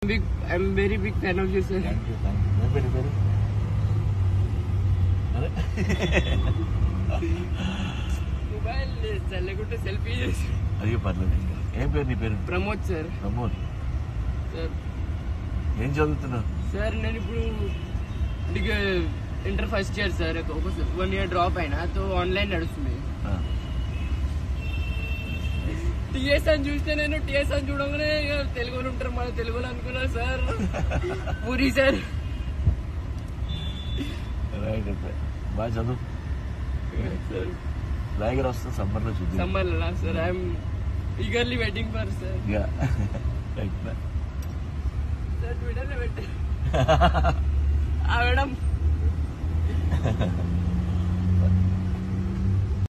Big I'm very big fan of you sir thank you thank you ఏం పేరు నీ పేరు అరే మొబైల్ చల్లకుంటే సెల్ఫీ చేసి అయ్యో పర్లేదు ఇంకా. ఏం పేరు నీ పేరు ప్రమోద్ సార్ ప్రమోద్ సార్ ఏం చదువుతున్నావు సార్ నేను ఇప్పుడు ఇంటర్ ఫస్ట్ ఇయర్ సార్ ఒక వన్ ఇయర్ డ్రాప్ అయినా తో ఆన్లైన్ నడుస్తుంది ఆ, టీఎస్ అని చూస్తే నేను టీఎస్ అని చూడగానే ఇక తెలుగులో ఉంటారు మన తెలుగులో అనుకున్నా సార్ పూరి సార్ రైట్ అయితే బాగా చదువు రాయగర్ వస్తుంది సమ్మర్లో చూద్దాం summer sir I'm eagerly waiting for sir ఇక రైట్ సార్ ట్విట్టర్ లో పెట్టారు ఆ మేడం